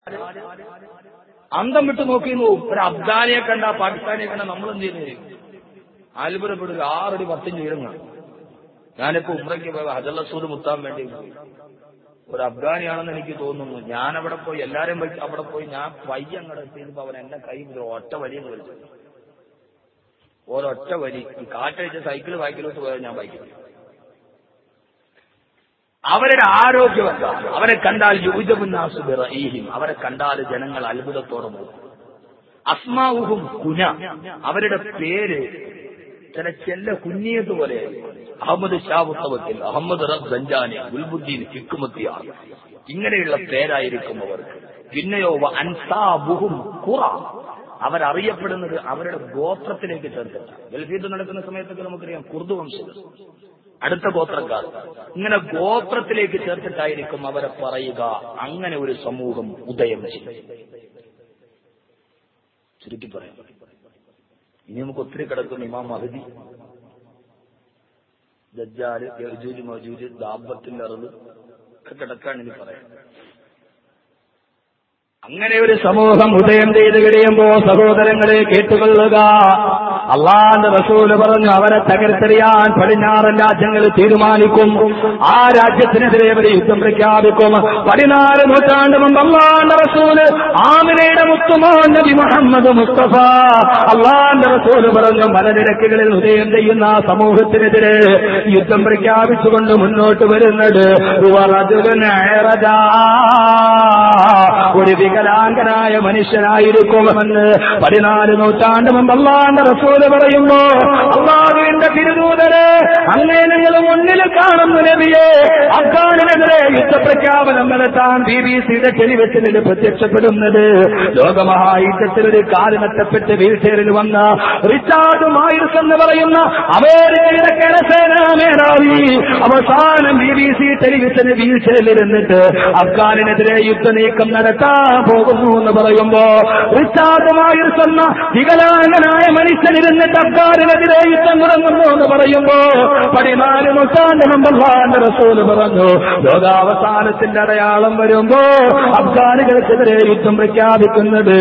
അന്തം വിട്ട് നോക്കി നോക്കും ഒരു അഫ്ഗാനിയെ കണ്ട പാകിസ്ഥാനിയെ കണ്ട നമ്മൾ എന്ത് ചെയ്യുന്നത് അത്ഭുതപ്പെടുക ആറടി പത്തഞ്ച് ഉയരങ്ങൾ ഞാനിപ്പോ ഉമ്രയ്ക്ക് പോയ ഹജല്ലസൂദ് മുത്താൻ വേണ്ടി പോയി ഒരു അഫ്ഗാനിയാണെന്ന് എനിക്ക് തോന്നുന്നു ഞാൻ അവിടെ പോയി എല്ലാരും പോയി അവിടെ പോയി ഞാൻ പയ്യ അങ്ങോട്ട് എത്തിയപ്പോ അവൻ എന്റെ കൈ ഒരു ഒറ്റ വലിയ വലിച്ചു ഒരൊറ്റ വലി ഈ കാറ്റടിച്ച സൈക്കിൾ ബൈക്കിലോട്ട് പോയാൽ ഞാൻ ബൈക്കിൽ അവരുടെ ആരോഗ്യം എന്താ അവരെ കണ്ടാൽ യുജബുന്നാസുബിറീഹിം അവരെ കണ്ടാൽ ജനങ്ങൾ അത്ഭുതത്തോടെ നോക്കും അസ്മാവുഹും കുന അവരുടെ പേര് ചില ചെല്ല കുഞ്ഞിയത് പോലെ അഹമ്മദ് ഷാബുത്തവത്തിൽ അഹമ്മദ് റബ് ബഞ്ചാനി ഗുൽബുദ്ദീൻ ഹിക്കുമത്തിയാർ ഇങ്ങനെയുള്ള പേരായിരിക്കും അവർക്ക് പിന്നെയോ അൻസാബുഹും ഖുറ അവരറിയപ്പെടുന്നത് അവരുടെ ഗോത്രത്തിലേക്ക് ചേർത്തിട്ട ഗൾഫീത്ത് നടക്കുന്ന സമയത്തൊക്കെ നമുക്കറിയാം കുർദു വംശജർ അടുത്ത ഗോത്രക്കാർ ഇങ്ങനെ ഗോത്രത്തിലേക്ക് ചേർത്തിട്ടായിരിക്കും അവരെ പറയുക അങ്ങനെ ഒരു സമൂഹം ഉദയം ചെയ്യും ചുരുക്കി പറയാം ഇനി നമുക്ക് ഒത്തിരി കിടക്കും ഇമാം മഹദി ദജ്ജാല് യജൂജ് മജൂജ് ദാബത്തിന്റെ അറിവ് ഒക്കെ കിടക്കാൻ ഇനി പറയാം അങ്ങനെ ഒരു സമൂഹം ഉദയം ചെയ്ത് കഴിയുമ്പോ സഹോദരങ്ങളെ കേട്ടുകൊള്ളുക അള്ളാന്റെ റസൂല് പറഞ്ഞു അവരെ തകർത്തെറിയാൻ പടിഞ്ഞാറൻ രാജ്യങ്ങൾ തീരുമാനിക്കും ആ രാജ്യത്തിനെതിരെ അവർ യുദ്ധം പ്രഖ്യാപിക്കും പതിനാല് നൂറ്റാണ്ട് മുമ്പ് അള്ളാന്റെ റസൂല് ആമിനയുടെ മുത്തുമോൻ നബി മുഹമ്മദ് മുസ്തഫ അള്ളാന്റെ റസൂല് പറഞ്ഞു മലനിരക്കുകളിൽ ഉദയം ചെയ്യുന്ന ആ സമൂഹത്തിനെതിരെ യുദ്ധം പ്രഖ്യാപിച്ചുകൊണ്ട് മുന്നോട്ട് വരുന്നത് ഒരു വികലാംഗനായ മനുഷ്യനായിരിക്കുമെന്ന് പതിനാല് നൂറ്റാണ്ട് മുമ്പ് അള്ളാന്റെ റസൂല് പറയുമ്പോ അള്ളാഹുവിന്റെ തിരുദൂതര് അങ്ങനെ നിങ്ങൾ മുന്നിൽ കാണുന്നു നബിയെ അഫ്ഗാനിനെതിരെ യുദ്ധപ്രഖ്യാപനം നടത്താൻ ബി ബി സിയുടെ ടെലിവിഷനിൽ പ്രത്യക്ഷപ്പെടുന്നത് ലോകമഹായുദ്ധത്തിൽ ഒരു കാല് നഷ്ടപ്പെട്ട് വീൽചെയറിൽ വന്ന റിച്ചാർഡ് മായിർസ് എന്ന് പറയുന്ന അമേരിക്കയുടെ കരസേനാ മേധാവി അവസാനം ബി ബി സി ടെലിവിഷന് വീൽചെയറിൽ ഇരുന്നിട്ട് അഫ്ഗാനിനെതിരെ യുദ്ധനീക്കം നടത്താൻ പോകുന്നു എന്ന് പറയുമ്പോ റിച്ചാർഡ് മായിർസ് എന്ന വികലാംഗനായ മനുഷ്യനിരുന്നിട്ട് അഫ്ഗാനിനെതിരെ യുദ്ധം തുടങ്ങുന്നു എന്ന് പറയുമ്പോ പതിനാല് നൂറ്റാണ്ട് മുമ്പല്ലാന്റെ റസൂല് പറഞ്ഞു ലോകാവസാനത്തിന്റെ അടയാളം വരുമ്പോ അഫ്ഗാനികൾക്കെതിരെ യുദ്ധം പ്രഖ്യാപിക്കുന്നത്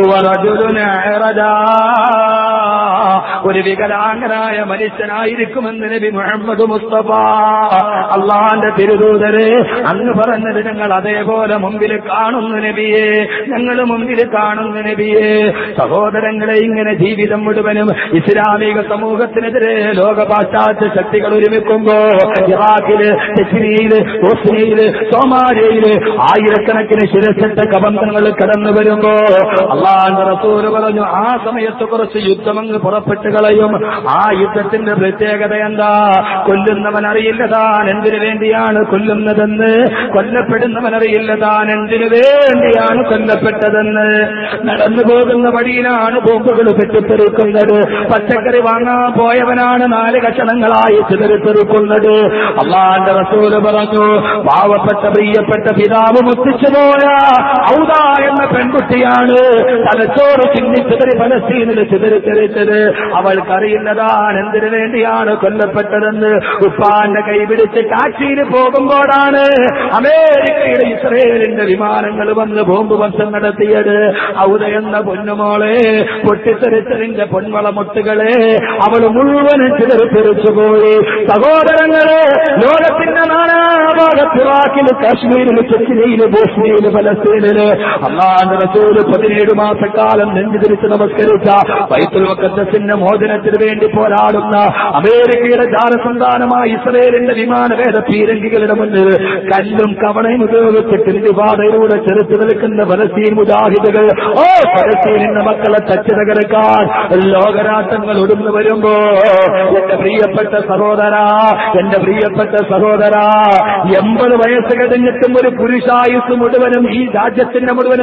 ഒരു വികലാംഗനായ മനുഷ്യനായിരിക്കുമെന്ന് നബി മുഹമ്മദ് മുസ്തഫ അള്ളാന്റെ തിരുദൂതരെ അങ്ങ് പറഞ്ഞത് ഞങ്ങൾ അതേപോലെ മുമ്പിൽ കാണുന്നു നബിയെ ഞങ്ങൾ മുമ്പിൽ കാണുന്നു നബിയെ സഹോദരങ്ങളെ ഇങ്ങനെ ജീവിതം മുഴുവനും ഇസ്ലാമിക സമൂഹത്തിനെതിരെ ലോക പാശ്ചാത്യ ശക്തികൾ ഒരുമിക്കുമ്പോ ഇറാഖില് ചെച്ചിനിയില് ബോസ്നിയയില് സോമാലിയയില് ആയിരക്കണക്കിന് ശിരസിട്ട കബന്ധങ്ങൾ കടന്നു വരുമ്പോ അള്ളാന്റെ റസൂല് പറഞ്ഞു ആ സമയത്ത് കുറച്ച് യുദ്ധമങ്ങ് പുറപ്പെട്ടു കളയും ആ യുദ്ധത്തിന്റെ പ്രത്യേകത എന്താ കൊല്ലുന്നവൻ അറിയില്ല താൻ എന്തിനു വേണ്ടിയാണ് കൊല്ലുന്നതെന്ന് കൊല്ലപ്പെടുന്നവൻ അറിയില്ല താൻ എന്തിനു വേണ്ടിയാണ് കൊല്ലപ്പെട്ടതെന്ന് നടന്നു പോകുന്ന വഴിയിലാണ് ബോംബുകൾ പെട്ടിത്തെറിക്കുന്നത് പച്ചക്കറി വാങ്ങാൻ പോയവനാണ് നാല് കഷണങ്ങളായി ചിതറിത്തെറിക്കുന്നത് അള്ളാന്റെ റസൂല് പറഞ്ഞു പാവപ്പെട്ട പ്രിയപ്പെട്ട പിതാവ് മുത്തിച്ചു പോയ ഔദ എന്ന പെൺകുട്ടിയാണ് തലച്ചോറ് ചിന്നി ചിതറി പലസ്തീനിൽ ചിതറിത്തെറിച്ചത് അവൾക്കറിയില്ലതാൻ എന്തിനു വേണ്ടിയാണ് കൊല്ലപ്പെട്ടതെന്ന് ഉപ്പാന്റെ കൈ പിടിച്ച് ടാക്സിയിൽ പോകുമ്പോഴാണ് അമേരിക്കയുടെ ഇസ്രയേലിന്റെ വിമാനങ്ങൾ വന്ന് ബോംബ് വർഷം നടത്തിയത് ഔദ എന്ന പൊന്നുമോളെ പൊട്ടിത്തെറിച്ചതിന്റെ പൊൻവളമുട്ടുകളെ അവൾ മുഴുവനും ചിതറിത്തെറിച്ചു പോയി സഹോദരങ്ങളെ ലോകത്തിന്റെ നാനാഭാഗത്ത് ഇറാഖില് കാശ്മീരില് ചെച്ചിനയില് ബോസ്നിയയില് ഫലസ്തീനില് അള്ളാന്റെ റസൂല് പതിനേഴ് മാസക്കാലം നെഞ്ചു തിരിച്ച് നമസ്കരിച്ച ബൈത്തുൽ വക്കത്തിന്റെ മോചനത്തിന് വേണ്ടി പോരാടുന്ന അമേരിക്കയുടെ ജാലസന്താനമായ ഇസ്രയേലിന്റെ വിമാനവേദ പീരങ്കികളുടെ മുന്നിൽ കല്ലും കവണയും ഉപയോഗിച്ചിട്ട് പാതയിലൂടെ ചെറുത്തു നിൽക്കുന്ന ഫലസ്തീൻ മുജാഹിദുകൾ ഓ ഫലസ്തീനിന്റെ മക്കളെ തച്ചു തകർക്കാൻ ലോകരാഷ്ട്രങ്ങൾ ഒടുന്നു വരുമ്പോ എന്റെ പ്രിയപ്പെട്ട സഹോദര എന്റെ പ്രിയപ്പെട്ട സഹോദര എൺപത് വയസ്സ് കഴിഞ്ഞിട്ടും ഒരു പുരുഷായുസ് മുഴുവനും ഈ രാജ്യത്തിന്റെ മുഴുവനും സ്വത്തു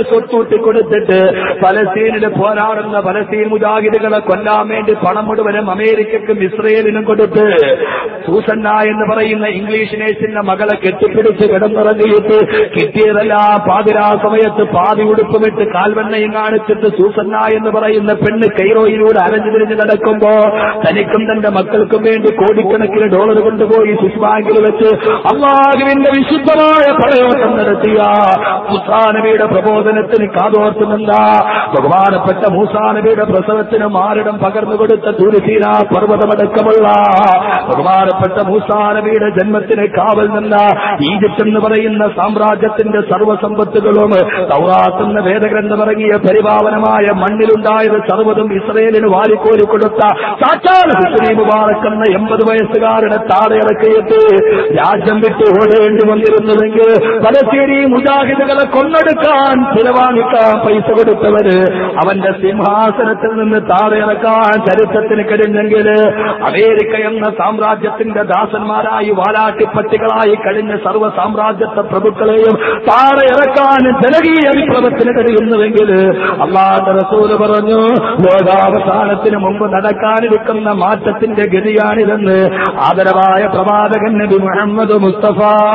കൂട്ടിക്കൊടുത്തിട്ട് പലസ്തീനിൽ പോരാടുന്ന പലസ്തീൻ മുജാഹിദുകളെ കൊല്ലാൻ വേണ്ടി പണം മുഴുവനും അമേരിക്കക്കും ഇസ്രയേലിനും കൊടുത്ത് സൂസന്ന എന്ന് പറയുന്ന ഇംഗ്ലീഷ് നേഴ്സിന്റെ മകളെ കെട്ടിപ്പിടിച്ച് കിടന്നിറങ്ങിയിട്ട് കിട്ടിയതെല്ലാം പാതിരാ സമയത്ത് പാതി ഉടുപ്പുമിട്ട് കാൽവെണ്ണയും കാണിച്ചിട്ട് സൂസന്ന എന്ന് പറയുന്ന പെണ്ണ് കൈറോയിലൂടെ അരഞ്ഞു തിരിഞ്ഞ് നടക്കുമ്പോ തനിക്കും തന്റെ മക്കൾക്കും വേണ്ടി കോടിക്കണക്കിന് ഡോളർ കൊണ്ടുപോയി സ്വിസ് ബാങ്കിൽ വെച്ച് അള്ളാഹുവിന്റെ വിശുദ്ധമായ പ്രയോജനം നടത്തിയ മുസാനബിയുടെ പ്രബോധനത്തിന് കാതോർത്തുനിന്ന ബഹുമാനപ്പെട്ട മൂസാനബിയുടെ പ്രസവത്തിന് മാറിടം പകർന്നു കൊടുത്ത തുരുസീന പർവ്വതമടക്കമുള്ള ബഹുമാനപ്പെട്ട മൂസാനബിയുടെ ജന്മത്തിന് കാവൽ നിന്ന ഈജിപ്ത് എന്ന് പറയുന്ന സാമ്രാജ്യത്തിന്റെ സർവ്വസമ്പത്തുകളും തൗറാത്തുന്ന വേദഗ്രന്ഥമിറങ്ങിയ പരിപാവനമായ മണ്ണിലുണ്ടായത് സർവ്വതും ഇസ്രയേലിന് വാരിക്കോരി കൊടുത്ത സാക്ഷാൽ ഹുസ്നി മുബാറക് എന്ന എൺപത് വയസ്സുകാരുടെ താടയിറക്കിയിട്ട് രാജ്യം വിട്ട് ഓടേണ്ടി വന്നിരുന്നുവെങ്കിൽ പലശ്ശേരി മുജാഹിദുകളെ കൊന്നെടുക്കാൻ ചിലവാങ്ങിക്കാൻ പൈസ കൊടുത്തവര് അവന്റെ സിംഹാസനത്തിൽ നിന്ന് താഴെയിറക്കാൻ ചരിത്രത്തിന് കഴിഞ്ഞെങ്കിൽ അമേരിക്ക എന്ന സാമ്രാജ്യത്തിന്റെ ദാസന്മാരായി വാലാട്ടിപ്പട്ടികളായി കഴിഞ്ഞ സർവ്വ സാമ്രാജ്യത്തെ പ്രഭുക്കളെയും താഴെ ഇറക്കാൻ ജനകീയ വിപ്ലവത്തിന് കഴിയുന്നുവെങ്കിൽ അള്ളാഹ് റസൂല് പറഞ്ഞു ലോകാവസാനത്തിന് മുമ്പ് നടക്കാനിരിക്കുന്ന മാറ്റത്തിന്റെ ഗതിയാണിതെന്ന് ആദരവായ പ്രവാചകൻ നബി മുഹമ്മദ് മുസ്തഫ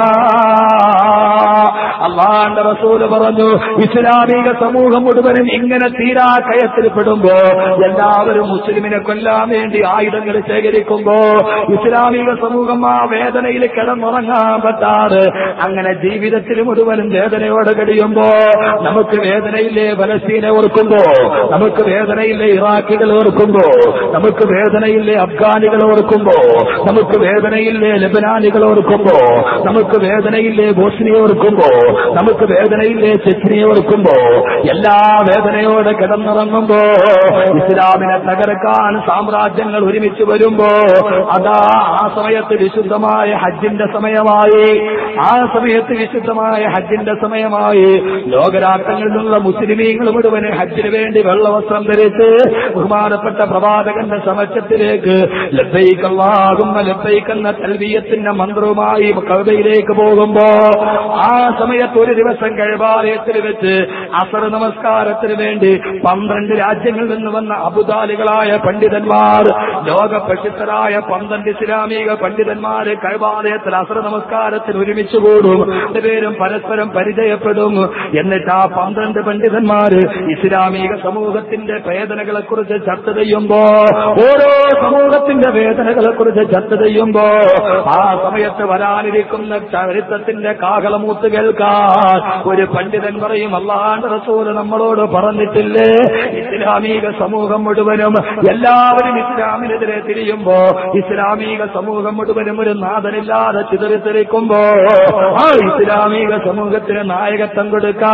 അള്ളാന്റെ റസൂല് പറഞ്ഞു ഇസ്ലാമിക സമൂഹം മുഴുവനും ഇങ്ങനെ തീരാ കയത്തിൽപ്പെടുമ്പോ എല്ലാവരും മുസ്ലിമിനെ കൊല്ലാൻ വേണ്ടി ആയുധങ്ങൾ ശേഖരിക്കുമ്പോ ഇസ്ലാമിക സമൂഹം ആ വേദനയിൽ കിടന്നുറങ്ങാൻ പറ്റാറ് അങ്ങനെ ജീവിതത്തിൽ മുഴുവനും വേദനയോടെ കഴിയുമ്പോ നമുക്ക് വേദനയില്ലേ ഫലസ്തീനെ ഓർക്കുമ്പോ നമുക്ക് വേദനയില്ലേ ഇറാഖികൾ ഓർക്കുമ്പോ നമുക്ക് വേദനയില്ലേ അഫ്ഗാനികൾ ഓർക്കുമ്പോ നമുക്ക് വേദനയില്ലേ ലബനാനികൾ ഓർക്കുമ്പോ നമുക്ക് വേദനയില്ലേ ബോസ്നിയ ഓർക്കുമ്പോ നമുക്ക് വേദനയില്ലേ ചെച്ചിനെ ഓർക്കുമ്പോ എല്ലാ വേദനയോടെ കിടന്നിറങ്ങുമ്പോ ഇസ്ലാമിനെ തകർക്കാൻ സാമ്രാജ്യങ്ങൾ ഒരുമിച്ച് വരുമ്പോ അതാ ആ സമയത്ത് വിശുദ്ധമായ ഹജ്ജിന്റെ സമയമായി ആ സമയത്ത് വിശുദ്ധമായ ഹജ്ജിന്റെ സമയമായി ലോകരാഷ്ട്രങ്ങളിൽ നിന്നുള്ള മുസ്ലിമീങ്ങൾ മുഴുവൻ ഹജ്ജിന് വേണ്ടി വെള്ളവസ്ത്രം ധരിച്ച് ബഹുമാനപ്പെട്ട പ്രവാചകന്റെ സമക്ഷത്തിലേക്ക് ലഭ്യക്കല്ലാകുന്ന ലഭ്യക്കുന്ന തൽവീയത്തിന്റെ മന്ത്രവുമായി കവിതയിലേക്ക് പോകുമ്പോ ആ സമയത്ത് ഒരു ദിവസം കഴിവാലയത്തിൽ വെച്ച് അസർ നമസ്കാരത്തിന് വേണ്ടി പന്ത്രണ്ട് രാജ്യങ്ങളിൽ നിന്ന് വന്ന അബുദാലികളായ പണ്ഡിതന്മാർ ലോക പ്രസിദ്ധരായ പന്ത്രണ്ട് ഇസ്ലാമിക പണ്ഡിതന്മാര് കഴിവാലയത്തിൽ അസർ നമസ്കാരത്തിന് ഒരുമിച്ച് കൂടും പേരും പരസ്പരം പരിചയപ്പെടും എന്നിട്ട് ആ പന്ത്രണ്ട് പണ്ഡിതന്മാര് ഇസ്ലാമിക സമൂഹത്തിന്റെ വേദനകളെ കുറിച്ച് ചർച്ച ചെയ്യുമ്പോ ഓരോ സമൂഹത്തിന്റെ വേദനകളെ കുറിച്ച് ചർച്ച ചെയ്യുമ്പോ ആ സമയത്ത് വരാനിരിക്കുന്ന ചരിത്രത്തിന്റെ കാഹളമൂത്ത് കേൾക്കാൻ ഒരു പണ്ഡിതൻ പറയും അള്ളാഹാന്റെ റസൂല് നമ്മളോട് പറഞ്ഞിട്ടില്ലേ ഇസ്ലാമിക സമൂഹം മുഴുവനും എല്ലാവരും ഇസ്ലാമിനെതിരെ തിരിയുമ്പോ ഇസ്ലാമിക സമൂഹം മുഴുവനും ഒരു നാഥനില്ലാതെ ചിതറിത്തെറിക്കുമ്പോ ആ ഇസ്ലാമിക സമൂഹത്തിന് നായകത്വം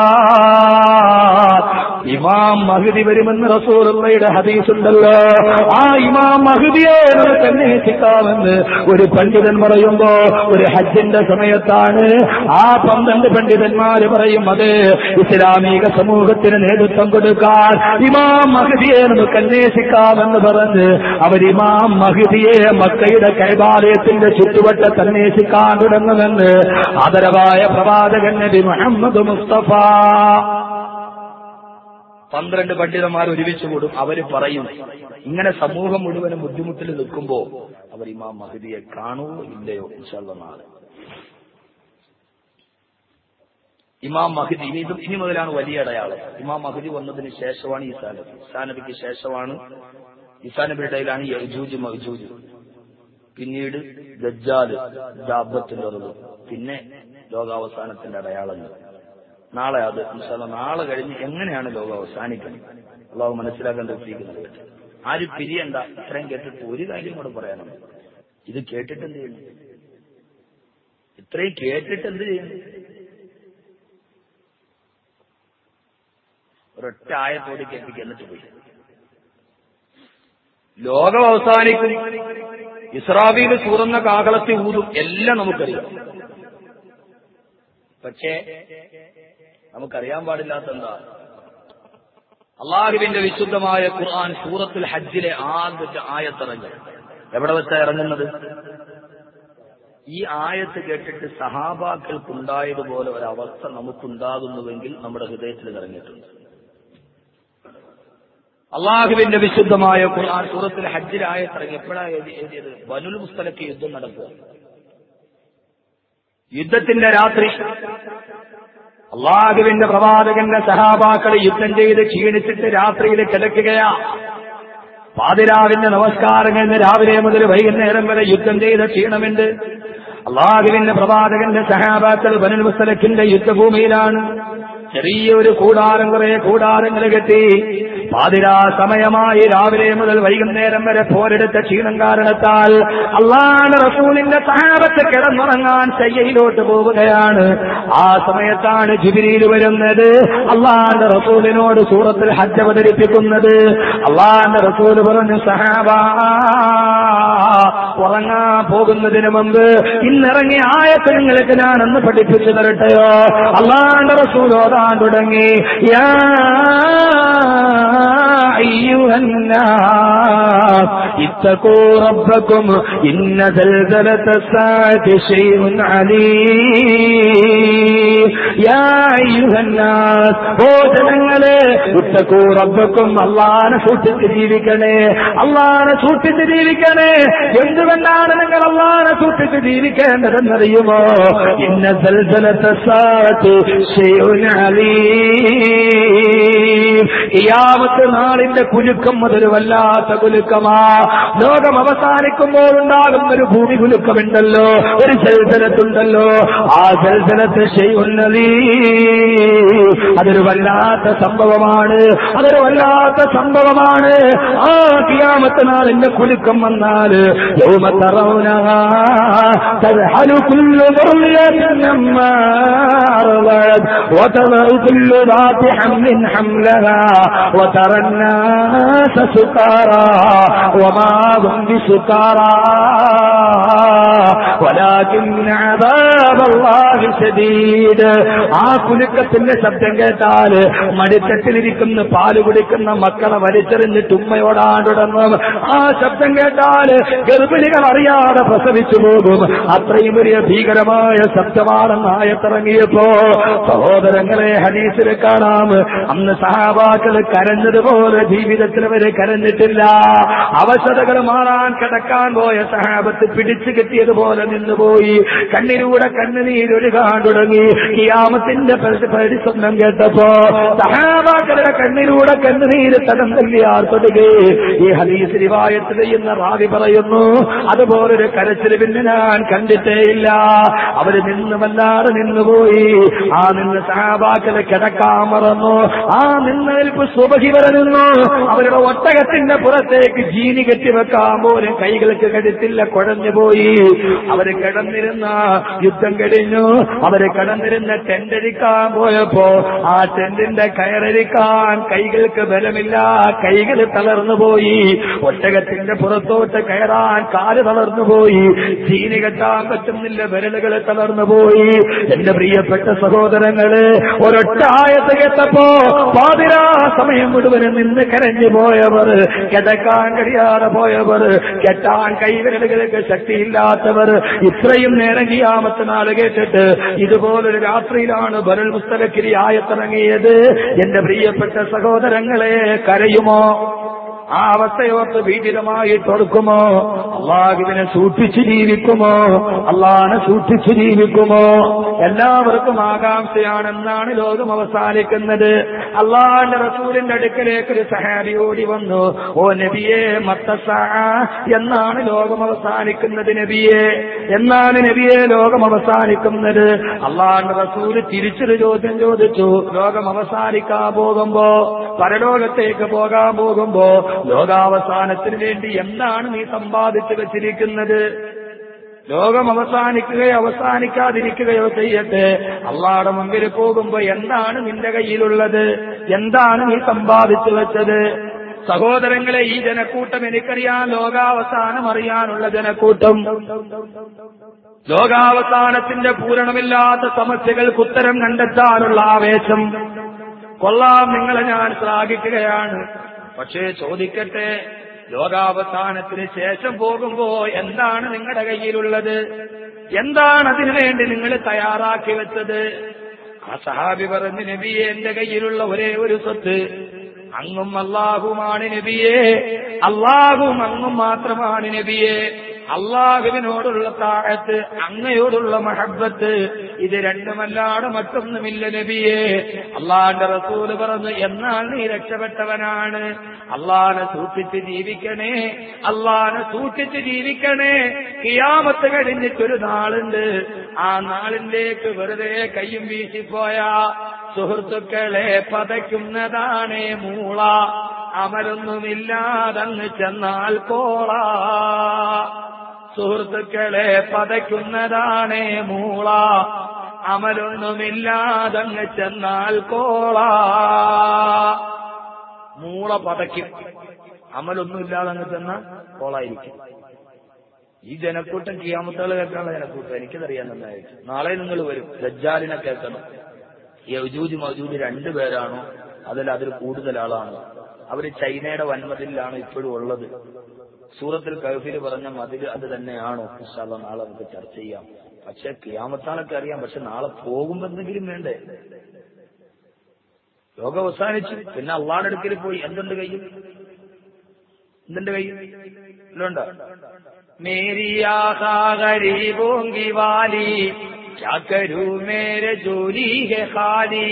കൊടുക്കാൻ ഇമാം മഹദി വരുമെന്ന് റസൂറുള്ളയുടെ ഹദീസുണ്ടല്ലോ ആ ഇമാം മഹദിയെ നമുക്ക് അന്വേഷിക്കാമെന്ന് ഒരു പണ്ഡിതൻ പറയുമ്പോ ഒരു ഹജ്ജിന്റെ സമയത്താണ് ആ പന്ത്രണ്ട് പണ്ഡിതന്മാര് പറയും അത് ഇസ്ലാമിക സമൂഹത്തിന് നേതൃത്വം കൊടുക്കാൻ ഇമാം മഹദിയെ നമുക്ക് അന്വേഷിക്കാമെന്ന് പറഞ്ഞ് അവർ ഇമാം മഹദിയെ മക്കയുടെ കൈബാലയത്തിന്റെ ചുറ്റുവട്ടത്ത് അന്വേഷിക്കാൻ തുടങ്ങുമെന്ന് ആദരവായ പ്രവാചകൻ നബി മുഹമ്മദ് മുസ്തഫ പന്ത്രണ്ട് പണ്ഡിതന്മാർ ഒരുമിച്ച് കൂടും അവര് പറയും ഇങ്ങനെ സമൂഹം മുഴുവനും ബുദ്ധിമുട്ടിൽ നിൽക്കുമ്പോ അവർ ഇമാം മഹദിയെ കാണുവോ ഇല്ലയോ ഇൻഷാല്ല നാളെ ഇമാം മഹദി ഇനി ഇത് ഇനി മുതലാണ് വലിയ അടയാളം ഇമാം മഹദി വന്നതിന് ശേഷമാണ് ഈസാ നബി ഈസാ നബിക്ക് ശേഷമാണ് ഈസാ നബിയുടെ ഇടയിലാണ് യജൂജ് മഹജൂജ് പിന്നീട് ദജ്ജാല് ദാബത്തുള്ളത് പിന്നെ ലോകാവസാനത്തിന്റെ അടയാളങ്ങൾ നാളെ അത് ഇൻഷാല്ല നാളെ കഴിഞ്ഞ് എങ്ങനെയാണ് ലോകം അവസാനിക്കുന്നത് അള്ളാഹു മനസ്സിലാക്കാൻ തൃപ്തിക്കുന്നത് ആരും പിരിയണ്ട ഇത്രയും കേട്ടിട്ട് ഒരു കാര്യം കൂടെ പറയാനുണ്ട് ഇത് കേട്ടിട്ട് എന്ത് ചെയ്യുന്നു ഇത്രയും കേട്ടിട്ട് എന്ത് ചെയ്യുന്നു ഒരൊറ്റ ആയത്തോട് കേൾപ്പിക്കുക എന്നിട്ട് പോയി ലോകം അവസാനിക്കും ഇസ്രാബിയിൽ സൂറന്ന കാകളത്തി ഊതും എല്ലാം നമുക്കറിയാം പക്ഷേ നമുക്കറിയാൻ പാടില്ലാത്ത എന്താ അള്ളാഹുവിന്റെ വിശുദ്ധമായ ഖുർആൻ സൂറത്തുൽ ഹജ്ജിലെ ആദ്യത്തെ ആയത്തിറങ്ങി എവിടെ വെച്ചാ ഇറങ്ങുന്നത് ഈ ആയത്ത് കേട്ടിട്ട് സഹാബാക്കൾക്കുണ്ടായതുപോലെ ഒരവസ്ഥ നമുക്കുണ്ടാകുന്നുവെങ്കിൽ നമ്മുടെ ഹൃദയത്തിൽ ഇറങ്ങിയിട്ടുണ്ട് അള്ളാഹുവിന്റെ വിശുദ്ധമായ ഖുർആൻ സൂറത്തിൽ ഹജ്ജിലായ തുടങ്ങി എപ്പോഴാണ് എഴുതിയത് ബനുൽ മുസ്തലക്ക് യുദ്ധം നടക്കുക യുദ്ധത്തിന്റെ രാത്രി അള്ളാഹുവിന്റെ പ്രവാചകന്റെ സഹാബാക്കളെ യുദ്ധം ചെയ്ത് ക്ഷീണിച്ചിട്ട് രാത്രിയിൽ കിടക്കുകയാ പാതിരാവിന്റെ നമസ്കാരം കഴിഞ്ഞ് രാവിലെ മുതൽ വൈകുന്നേരം വരെ യുദ്ധം ചെയ്ത ക്ഷീണമുണ്ട് അള്ളാഹുവിന്റെ പ്രവാചകന്റെ സഹാബാക്കൾ ബനുൽ മുസ്തലക്കിന്റെ യുദ്ധഭൂമിയിലാണ് ചെറിയൊരു കൂടാരം കുറെ കൂടാരങ്ങൾ കെട്ടി പാതിരാ സമയമായി രാവിലെ മുതൽ വൈകുന്നേരം വരെ പോരെടുത്ത ക്ഷീണം കാരണത്താൽ അള്ളാഹ് റസൂലിന്റെ സഹാബത്ത് കിടന്നുറങ്ങാൻ ശയ്യയിലോട്ട് പോവുകയാണ് ആ സമയത്താണ് ജിബിരിയിൽ വരുന്നത് അള്ളാന്റെ റസൂലിനോട് സൂറത്തിൽ ഹജ്ജ് അവതരിപ്പിക്കുന്നത് അള്ളാന്റെ റസൂൽ പറഞ്ഞു സഹാബ ഉറങ്ങാൻ പോകുന്നതിന് മുമ്പ് ഇന്നിറങ്ങിയ ആയത്ത് നിങ്ങൾക്ക് ഞാൻ ഒന്ന് പഠിപ്പിച്ചു തരട്ടെയോ അള്ളാന്റെ റസൂൽ ഓതാൻ തുടങ്ങി യാ أيها الناس اتقوا ربكم إن زلزلة الساعة شيء عليم يا أيها الناس ഓ ജനങ്ങളെ ഇത്തക്കൂ റബ്ബക്കും അള്ളാനെ സൂക്ഷിച്ച് ജീവിക്കണേ അള്ളാനെ സൂക്ഷിച്ച് ജീവിക്കണേ എന്തുകൊണ്ടാണ് നിങ്ങൾ അള്ളാനെ സൂക്ഷിച്ച് ജീവിക്കേണ്ടതെന്നറിയുമോ ഇന്ന സൽസലത്തെ സാറ്റ് ഇയാമത്ത് നാളിന്റെ കുലുക്കം അതൊരു വല്ലാത്ത കുലുക്കമാ ലോകം അവസാനിക്കുമ്പോൾ ഉണ്ടാകുന്ന ഒരു ഭൂമി കുലുക്കമുണ്ടല്ലോ ഒരു ജൽസലത്തുണ്ടല്ലോ ആ ജൽസലത്ത് ചെയ്യുന്നതീ അതൊരു വല്ലാത്ത സംഭവമാണ് അതൊരു വല്ലാത്ത സംഭവമാണ് ആ കിയാമത്ത് നാളിന്റെ കുലുക്കം വന്നാൽ യൗമത്തറൗന تذهل كل مرية عما أرضعت وتضع كل ذات حمل حملها وترى الناس سكارى وما هم بسكارى ولكن عذاب الله شديد ആ കുലുക്കത്തിന്റെ ശബ്ദം കേട്ടാൽ മടിത്തട്ടിലിരിക്കുന്ന പാല് കുടിക്കുന്ന മക്കളെ വലിച്ചെറിഞ്ഞിട്ട് ഉമ്മയോടാണ്ടുടങ്ങും ആ ശബ്ദം കേട്ടാൽ ഗർഭിണികൾ അറിയാതെ പ്രസവിച്ചു പോകും അത്രയും വലിയ ഭീകരമായ ശബ്ദമാണെന്ന് ആയത്തിറങ്ങിയപ്പോ സഹോദരങ്ങളെ ഹദീസിൽ കാണാം അന്ന് സഹാബാക്കൾ കരഞ്ഞതുപോലെ ജീവിതത്തിൽ അവര് കരഞ്ഞിട്ടില്ല അവശതകൾ മാറാൻ കിടക്കാൻ പോയ സഹാബത്ത് പിടിച്ചു കിട്ടിയതുപോലെ നിന്നുപോയി കണ്ണിലൂടെ കണ്ണുനീരൊഴുകാൻ തുടങ്ങി കിയാമത്തിന്റെ പരിസ്വപ്നം കേട്ടപ്പോ സഹാബാക്കളുടെ കണ്ണിലൂടെ കണ്ണുനീര് തടം തല്ലിയാർ തൊടുകെ ഈ ഹദീസ് റിവായത്ത് ചെയ്യുന്ന റാവി പറയുന്നു അതുപോലൊരു കരച്ചിൽ പിന്നെ ഞാൻ കണ്ടിട്ടേയില്ല അവര് നിന്ന് വല്ലാതെ നിന്നുപോയി ആ നിന്ന് സഹാബാക്കളെ കിടക്കാൻ മറന്നു ആ നിന്നേൽപ്പ് സുബഹി വരെ നിന്നു അവരുടെ ഒട്ടകത്തിന്റെ പുറത്തേക്ക് ജീനി കെട്ടിവെക്കാൻ പോലും കൈകൾക്ക് കരുത്തില്ല കുഴഞ്ഞുപോയി അവര് കിടന്നിരുന്ന യുദ്ധം കഴിഞ്ഞു അവര് കിടന്നിരുന്ന ടെന്റരിക്കാൻ പോയപ്പോ ആ ടെന്റിന്റെ കയറരിക്കാൻ കൈകൾക്ക് ബലമില്ല കൈകൾ തളർന്നു പോയി ഒട്ടകത്തിന്റെ പുറത്തോട്ട് കയറാൻ കാല് തളർന്നു പോയി ചീനി കെട്ടാൻ പറ്റുന്നില്ല വിരലുകൾ തളർന്നു പോയി എന്റെ പ്രിയപ്പെട്ട സഹോദരങ്ങള് ഒരൊറ്റ ആയത്ത് കേട്ടപ്പോ പാതിരാ സമയം മുഴുവനും നിന്ന് കരഞ്ഞു പോയവർ കിടക്കാൻ കഴിയാതെ പോയവർ കെട്ടാൻ കൈവിരലുകൾക്ക് ശക്തിയില്ലാത്തവർ ഇത്രയും നേരം കിയാമത്ത് നാള് കേട്ടിട്ട് ഇതുപോലൊരു രാത്രിയിലാണ് ബരൽ മുസ്തലക്കിരി ആയത്തിറങ്ങിയത് എന്റെ പ്രിയപ്പെട്ട സഹോദരങ്ങളെ കരയുമോ ആ അവസ്ഥയോർത്ത് ഭീതിതമായി തൊടുക്കുമോ അള്ളാഹുവിനെ സൂക്ഷിച്ചു ജീവിക്കുമോ അള്ളാഹിനെ സൂക്ഷിച്ചു ജീവിക്കുമോ എല്ലാവർക്കും ആകാംക്ഷയാണെന്നാണ് ലോകം അവസാനിക്കുന്നത് അള്ളാഹിന്റെ റസൂലിന്റെ അടുക്കലേക്ക് ഒരു സഹാബി ഓടി വന്നു ഓ നബിയെ മത്തസ എന്നാണ് ലോകം അവസാനിക്കുന്നത് നബിയെ എന്നാണ് നബിയെ ലോകം അവസാനിക്കുന്നത് അള്ളാഹിന്റെ റസൂല് തിരിച്ചൊരു ചോദ്യം ചോദിച്ചു ലോകം അവസാനിക്കാൻ പോകുമ്പോ പരലോകത്തേക്ക് പോകാൻ പോകുമ്പോ ലോകാവസാനത്തിന് വേണ്ടി എന്താണ് നീ സമ്പാദിച്ചു വെച്ചിരിക്കുന്നത് ലോകം അവസാനിക്കുകയോ അവസാനിക്കാതിരിക്കുകയോ ചെയ്യട്ടെ അള്ളാടെ മുമ്പിൽ പോകുമ്പോ എന്താണ് നിന്റെ കയ്യിലുള്ളത് എന്താണ് നീ സമ്പാദിച്ചു വെച്ചത് സഹോദരങ്ങളെ ഈ ജനക്കൂട്ടം എനിക്കറിയാൻ ലോകാവസാനം അറിയാനുള്ള ജനക്കൂട്ടം ലോകാവസാനത്തിന്റെ പൂരണമില്ലാത്ത സമസ്യകൾക്ക് ഉത്തരം കണ്ടെത്താനുള്ള ആവേശം കൊള്ളാം നിങ്ങളെ ഞാൻ ശ്ലാഘിക്കുകയാണ് പക്ഷേ ചോദിക്കട്ടെ ലോകാവസാനത്തിന് ശേഷം പോകുമ്പോ എന്താണ് നിങ്ങളുടെ കയ്യിലുള്ളത് എന്താണ് അതിനു വേണ്ടി നിങ്ങൾ തയ്യാറാക്കി വെച്ചത് ആ സഹാബി പറഞ്ഞു നബിയെ എന്റെ കയ്യിലുള്ള ഒരേ ഒരു സ്വത്ത് അങ്ങും അള്ളാഹുമാണ് നബിയെ അള്ളാഹും അങ്ങും മാത്രമാണ് നബിയെ അള്ളാഹുവിനോടുള്ള താഴത്ത് അങ്ങയോടുള്ള മഹബത്ത് ഇത് രണ്ടുമല്ലാതെ മറ്റൊന്നുമില്ല നബിയെ അള്ളാന്റെ റസൂല് പറഞ്ഞു എന്നാൽ നീ രക്ഷപ്പെട്ടവനാണ് അള്ളാനെ സൂക്ഷിച്ച് ജീവിക്കണേ അള്ളാനെ സൂക്ഷിച്ച് ജീവിക്കണേ കിയാമത്ത് കഴിഞ്ഞിട്ടൊരു നാളുണ്ട് ആ നാളിലേക്ക് വെറുതെ കയ്യും വീശിപ്പോയ സുഹൃത്തുക്കളെ പതയ്ക്കുന്നതാണേ മൂള അമലൊന്നുമില്ലാതങ്ങ് ചെന്നാൽ കോള സുഹൃത്തുക്കളെ പതയ്ക്കുന്നതാണേ മൂള അമലൊന്നുമില്ലാതങ്ങ് ചെന്നാൽ കോള മൂള പതയ്ക്കും അമലൊന്നുമില്ലാതെ അങ്ങ് ചെന്നാൽ കോളായിരിക്കും ഈ ജനക്കൂട്ടം കിയാമത്തുകൾ കേൾക്കാനുള്ള ജനക്കൂട്ടം എനിക്കതറിയാൻ നന്നായിട്ട് നാളെ നിങ്ങൾ വരും ദജ്ജാലിനെ കേൾക്കണം യജൂജ് മജൂജ് രണ്ടുപേരാണോ അതിൽ അതിൽ കൂടുതൽ ആളാണോ അവര് ചൈനയുടെ വൻമതിലാണ് ഇപ്പോഴും ഉള്ളത് സൂറത്തിൽ കഹഫിൽ പറഞ്ഞ മതിൽ അത് തന്നെയാണോ ഇൻഷാല്ല നാളെ നമുക്ക് ചർച്ച ചെയ്യാം പക്ഷെ കിയാമത്താളൊക്കെ അറിയാം പക്ഷെ നാളെ പോകുമ്പോ എന്തെങ്കിലും വേണ്ടേ ലോകം അവസാനിച്ചു പിന്നെ അള്ളാടെ അടുക്കൽ പോയി എന്തുണ്ട് കയ്യിൽ എന്തുണ്ട് കയ്യിൽ ഇല്ലുണ്ടോ മേരി ആഹാ ഗരീബോങ്കി വാലി क्या करूं मेरे जोली है खाली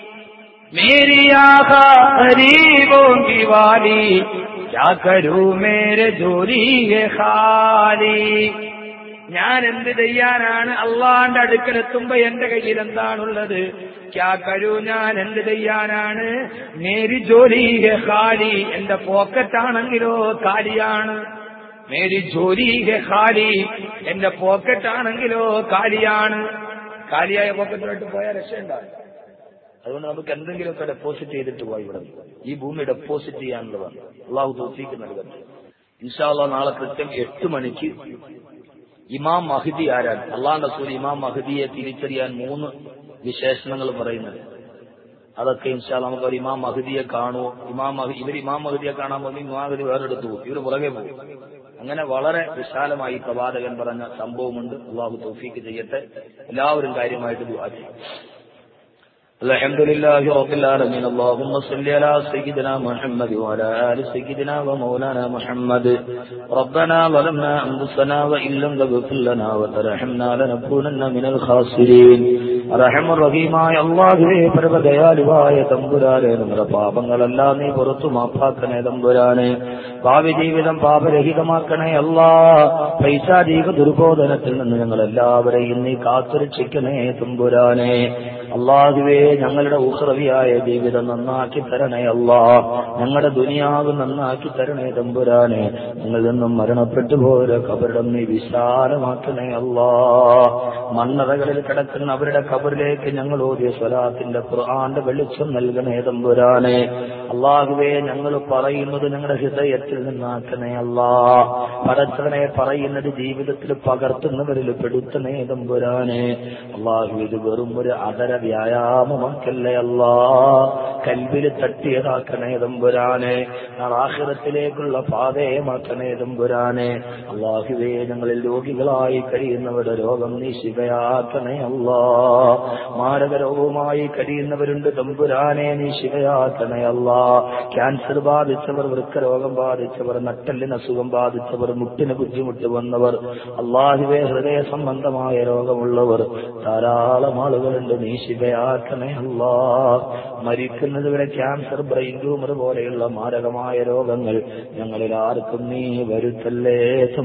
मेरी आखा गरीबों की वाली क्या करूं मेरे जोली है खाली ഞാൻ എന്ത് ചെയ്യാനാണ് അള്ളാന്റെ അടുക്കലെത്തുമ്പോ എന്റെ കയ്യിൽ എന്താണുള്ളത് ക്യാ കരു ഞാൻ എന്ത് ചെയ്യാനാണ് മേരി ജോലി ഹെ ഖാലി എന്റെ പോക്കറ്റാണെങ്കിലോ കാലിയാണ് മേരി ജോലി ഹെ ഖാലി എന്റെ പോക്കറ്റാണെങ്കിലോ കാലിയാണ് കാലിയായ പോക്കറ്റുമായിട്ട് പോയാൽ രക്ഷയുണ്ടാകും അതുകൊണ്ട് നമുക്ക് എന്തെങ്കിലുമൊക്കെ ഡെപ്പോസിറ്റ് ചെയ്തിട്ട് പോയി ഇവിടെ ഈ ഭൂമി ഡെപ്പോസിറ്റ് ചെയ്യാനുള്ളതാണ് അള്ളാഹു തോഫീക്ക് നൽകട്ടെ ഇൻഷാല്ല നാളെ കൃത്യം എട്ട് മണിക്ക് ഇമാം മഹദി ആരാണ് അള്ളാഹ് റസൂൽ ഇമാം മഹദിയെ തിരിച്ചറിയാൻ മൂന്ന് വിശേഷണങ്ങൾ പറയുന്നത് അതൊക്കെ ഇൻഷാ നമുക്ക് ഒരു ഇമാം മഹദിയെ കാണുമോ ഇമാം മഹ- ഇവർ ഇമാം മഹദിയെ കാണാൻ പോകുമ്പോൾ ഇമാം മഹദി വേറെടുത്തു പോകും ഇവർ പുറകെ പോകും അങ്ങനെ വളരെ വിശാലമായി പ്രവാചകൻ പറഞ്ഞ സംഭവമുണ്ട് അള്ളാഹു തൗഫീക്ക് ചെയ്യട്ടെ എല്ലാവരും കാര്യമായിട്ട് ദുആ ചെയ്യും الحمد لله رب العالمين اللهم صل على سيدنا محمد وعلى آل سيدنا ومولانا محمد ربنا ظلمنا أنفسنا وإن لم تغفر لنا وترحمنا لنكونن من الخاسرين റഹം റഹീമായ അള്ളാഹുവേ പരമദയാലുവായ തമ്പുരാനെ നമ്മുടെ പാപങ്ങളെല്ലാം നീ പുറത്തു മാപ്പാക്കണേ തമ്പുരാനെ ഭാവി ജീവിതം പാപരഹിതമാക്കണേ അല്ലാ പൈശാചിക ദുർബോധനത്തിൽ നിന്ന് ഞങ്ങൾ എല്ലാവരെയും നീ കാത്തുരക്ഷിക്കണേ തമ്പുരാനെ അള്ളാഹുവേ ഞങ്ങളുടെ ഉഹ്രവിയായ ജീവിതം നന്നാക്കി തരണേ അല്ലാ ഞങ്ങളുടെ ദുനിയാവ് നന്നാക്കി തരണേ തമ്പുരാനെ ഞങ്ങളിൽ നിന്നും മരണപ്പെട്ടു പോയ കബറിടം നീ വിശാലമാക്കണേ അല്ലാ മണ്ണറകളിൽ കിടക്കുന്ന അവരുടെ കബറിലേക്ക് ഞങ്ങൾ ഓതിയ സ്വലാത്തിന്റെ ഖുർആന്റെ വെളിച്ചം നൽകണേ തമ്പുരാനെ അള്ളാഹുവേ ഞങ്ങൾ പറയുന്നത് ഞങ്ങളുടെ ഹൃദയത്തിൽ നിന്നാക്കണേ അല്ലാ പരച്ചവനെ പറയുന്നത് ജീവിതത്തിൽ പകർത്തുന്നവരിൽ പെടുത്തണേ തമ്പുരാനെ അള്ളാഹു ഇത് വെറും ഒരു അതര വ്യായാമമാക്കല്ലേ അല്ലാ കൽവിൽ തട്ടിയതാക്കണേ തമ്പുരാനെ ആഹ്റത്തിലേക്കുള്ള പാതയമാക്കണേ തമ്പുരാനെ അള്ളാഹുവേ ഞങ്ങളിൽ രോഗികളായി കഴിയുന്നവരുടെ രോഗം നീ ശിവയാക്കണേ അല്ലാ മാരക രോഗവുമായി കഴിയുന്നവരുണ്ട് തമ്പുരാനെ നീ ശിവയാക്കണേ അല്ലാ ക്യാൻസർ ബാധിച്ചവർ വൃക്കരോഗം ബാധിച്ചവർ നട്ടലിന് അസുഖം ബാധിച്ചവർ മുട്ടിന് ബുദ്ധിമുട്ട് വന്നവർ അള്ളാഹുവേ ഹൃദയ സംബന്ധമായ രോഗമുള്ളവർ ധാരാളം ആളുകളുണ്ട് നീ ശിവയാക്കണേ അല്ലാ മരിക്കുന്നത് വരെ ക്യാൻസർ ബ്രെയിൻ ട്യൂമർ പോലെയുള്ള മാരകമായ രോഗങ്ങൾ ഞങ്ങളിൽ ആർക്കും നീ വരുത്തല്ലേ